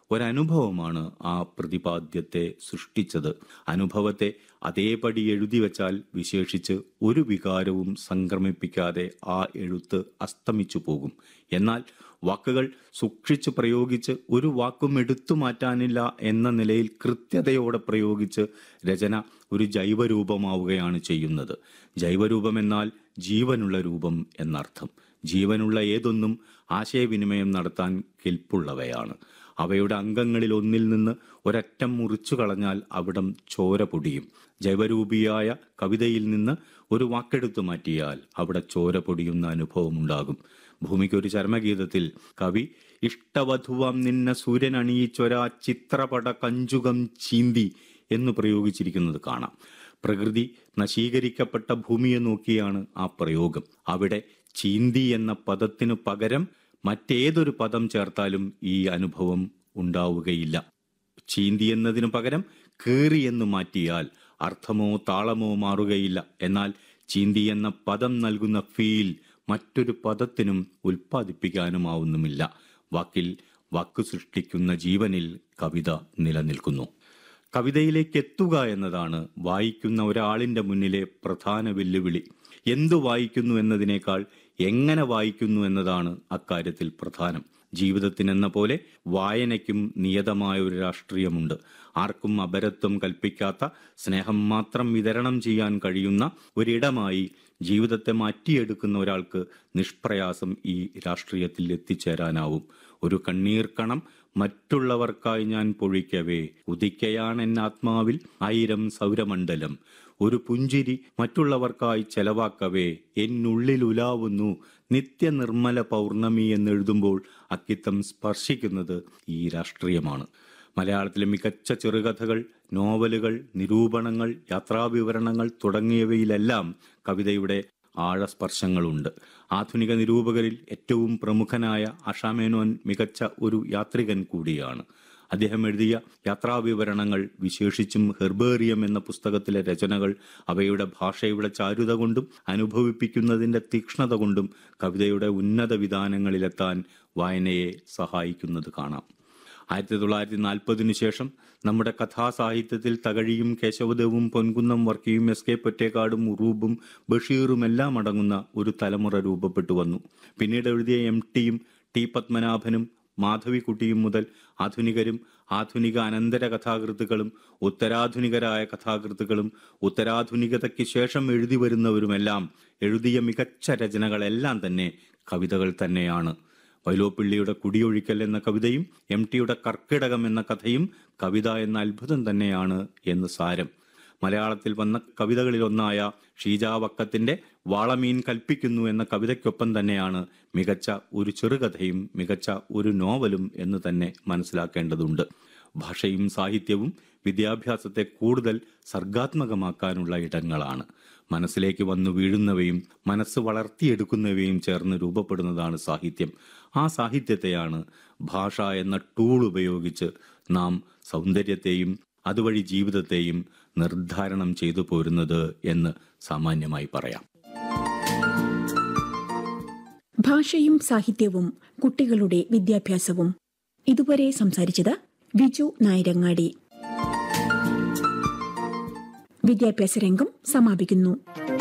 ഒരനുഭവമാണ് ആ പ്രതിപാദ്യത്തെ സൃഷ്ടിച്ചത് അനുഭവത്തെ അതേപടി എഴുതി വച്ചാൽ വിശേഷിച്ച് ഒരു വികാരവും സംക്രമിപ്പിക്കാതെ ആ എഴുത്ത് അസ്തമിച്ചു പോകും എന്നാൽ വാക്കുകൾ സൂക്ഷിച്ച് പ്രയോഗിച്ച് ഒരു വാക്കും എടുത്തു മാറ്റാനില്ല എന്ന നിലയിൽ കൃത്യതയോടെ പ്രയോഗിച്ച് രചന ഒരു ജൈവരൂപമാവുകയാണ് ചെയ്യുന്നത് ജൈവരൂപം എന്നാൽ ജീവനുള്ള രൂപം എന്നർത്ഥം ജീവനുള്ള ഏതൊന്നും ആശയവിനിമയം നടത്താൻ കെൽപ്പുള്ളവയാണ് അവയുടെ അംഗങ്ങളിൽ ഒന്നിൽ നിന്ന് ഒരറ്റം മുറിച്ചു കളഞ്ഞാൽ അവിടം ചോര പൊടിയും ജൈവരൂപിയായ കവിതയിൽ നിന്ന് ഒരു വാക്കെടുത്തു മാറ്റിയാൽ അവിടെ ചോര പൊടിയുന്ന അനുഭവമുണ്ടാകും ഭൂമിക്കൊരു ചരമഗീതത്തിൽ കവി ഇഷ്ടവധുവാം നിന്ന സൂര്യൻ അണിയിച്ചൊരാ ചിത്രപട കഞ്ചുകം ചീന്തി എന്ന് പ്രയോഗിച്ചിരിക്കുന്നത് കാണാം പ്രകൃതി നശീകരിക്കപ്പെട്ട ഭൂമിയെ നോക്കിയാണ് ആ പ്രയോഗം അവിടെ ചീന്തി എന്ന പദത്തിനു പകരം മറ്റേതൊരു പദം ചേർത്താലും ഈ അനുഭവം ഉണ്ടാവുകയില്ല ചീന്തി എന്നതിനു പകരം കേറി എന്ന് മാറ്റിയാൽ അർത്ഥമോ താളമോ മാറുകയില്ല എന്നാൽ ചീന്തി എന്ന പദം നൽകുന്ന ഫീൽ മറ്റൊരു പദത്തിനും ഉൽപ്പാദിപ്പിക്കാനുമാവുന്നുമില്ല വാക്കിൽ വാക്കു സൃഷ്ടിക്കുന്ന ജീവനിൽ കവിത നിലനിൽക്കുന്നു കവിതയിലേക്ക് എത്തുക എന്നതാണ് വായിക്കുന്ന ഒരാളിന്റെ മുന്നിലെ പ്രധാന വെല്ലുവിളി എന്തു വായിക്കുന്നു എന്നതിനേക്കാൾ എങ്ങനെ വായിക്കുന്നു എന്നതാണ് അക്കാര്യത്തിൽ പ്രധാനം ജീവിതത്തിനെന്ന പോലെ വായനയ്ക്കും നിയതമായ ഒരു രാഷ്ട്രീയമുണ്ട് ആർക്കും അപരത്വം കൽപ്പിക്കാത്ത സ്നേഹം മാത്രം വിതരണം ചെയ്യാൻ കഴിയുന്ന ഒരിടമായി ജീവിതത്തെ മാറ്റിയെടുക്കുന്ന ഒരാൾക്ക് നിഷ്പ്രയാസം ഈ രാഷ്ട്രീയത്തിൽ എത്തിച്ചേരാനാവും ഒരു കണ്ണീർക്കണം മറ്റുള്ളവർക്കായി ഞാൻ പൊഴിക്കവേ ഉദിക്കയാണ് എൻ ആത്മാവിൽ ആയിരം സൗരമണ്ഡലം ഒരു പുഞ്ചിരി മറ്റുള്ളവർക്കായി ചെലവാക്കവേ എന്നുള്ളിൽ ഉലാവുന്നു നിത്യനിർമ്മല പൗർണമി എന്നെഴുതുമ്പോൾ അക്കിത്തം സ്പർശിക്കുന്നത് ഈ രാഷ്ട്രീയമാണ് മലയാളത്തിലെ മികച്ച ചെറുകഥകൾ നോവലുകൾ നിരൂപണങ്ങൾ യാത്രാവിവരണങ്ങൾ തുടങ്ങിയവയിലെല്ലാം കവിതയുടെ ആഴസ്പർശങ്ങളുണ്ട് ആധുനിക നിരൂപകരിൽ ഏറ്റവും പ്രമുഖനായ ആഷാമേനോൻ മികച്ച ഒരു യാത്രികൻ കൂടിയാണ് അദ്ദേഹം എഴുതിയ യാത്രാവിവരണങ്ങൾ വിശേഷിച്ചും ഹെർബേറിയം എന്ന പുസ്തകത്തിലെ രചനകൾ അവയുടെ ഭാഷയുടെ ചാരുത കൊണ്ടും അനുഭവിപ്പിക്കുന്നതിൻ്റെ തീക്ഷ്ണത കൊണ്ടും കവിതയുടെ ഉന്നത വിധാനങ്ങളിലെത്താൻ വായനയെ സഹായിക്കുന്നത് കാണാം ആയിരത്തി തൊള്ളായിരത്തി നാൽപ്പതിനു ശേഷം നമ്മുടെ കഥാസാഹിത്യത്തിൽ തകഴിയും കേശവദേവും പൊൻകുന്നം വർക്കിയും എസ് കെ പൊറ്റേക്കാടും ഉറൂബും ബഷീറും എല്ലാം അടങ്ങുന്ന ഒരു തലമുറ രൂപപ്പെട്ടു വന്നു പിന്നീട് എഴുതിയ എം ടിയും ടി പത്മനാഭനും മാധവിക്കുട്ടിയും മുതൽ ആധുനികരും ആധുനിക അനന്തര കഥാകൃത്തുക്കളും ഉത്തരാധുനികരായ കഥാകൃത്തുക്കളും ഉത്തരാധുനികതയ്ക്ക് ശേഷം എഴുതി വരുന്നവരുമെല്ലാം എഴുതിയ മികച്ച രചനകളെല്ലാം തന്നെ കവിതകൾ തന്നെയാണ് വൈലോപ്പിള്ളിയുടെ കുടിയൊഴിക്കൽ എന്ന കവിതയും എം ടിയുടെ കർക്കിടകം എന്ന കഥയും കവിത എന്ന അത്ഭുതം തന്നെയാണ് എന്ന് സാരം മലയാളത്തിൽ വന്ന കവിതകളിലൊന്നായ ഷീജാവക്കത്തിന്റെ വാളമീൻ കൽപ്പിക്കുന്നു എന്ന കവിതയ്ക്കൊപ്പം തന്നെയാണ് മികച്ച ഒരു ചെറുകഥയും മികച്ച ഒരു നോവലും എന്ന് തന്നെ മനസ്സിലാക്കേണ്ടതുണ്ട് ഭാഷയും സാഹിത്യവും വിദ്യാഭ്യാസത്തെ കൂടുതൽ സർഗാത്മകമാക്കാനുള്ള ഇടങ്ങളാണ് മനസ്സിലേക്ക് വന്നു വീഴുന്നവയും മനസ്സ് വളർത്തിയെടുക്കുന്നവയും ചേർന്ന് രൂപപ്പെടുന്നതാണ് സാഹിത്യം ആ സാഹിത്യത്തെയാണ് ഭാഷ എന്ന ടൂൾ ഉപയോഗിച്ച് നാം സൗന്ദര്യത്തെയും അതുവഴി ജീവിതത്തെയും നിർദ്ധാരണം ചെയ്തു പോരുന്നത് എന്ന് സാമാന്യമായി പറയാം ഭാഷയും സാഹിത്യവും കുട്ടികളുടെ വിദ്യാഭ്യാസവും ഇതുവരെ സംസാരിച്ചത് വിജു നായരങ്ങാടി വിദ്യാഭ്യാസ രംഗം സമാപിക്കുന്നു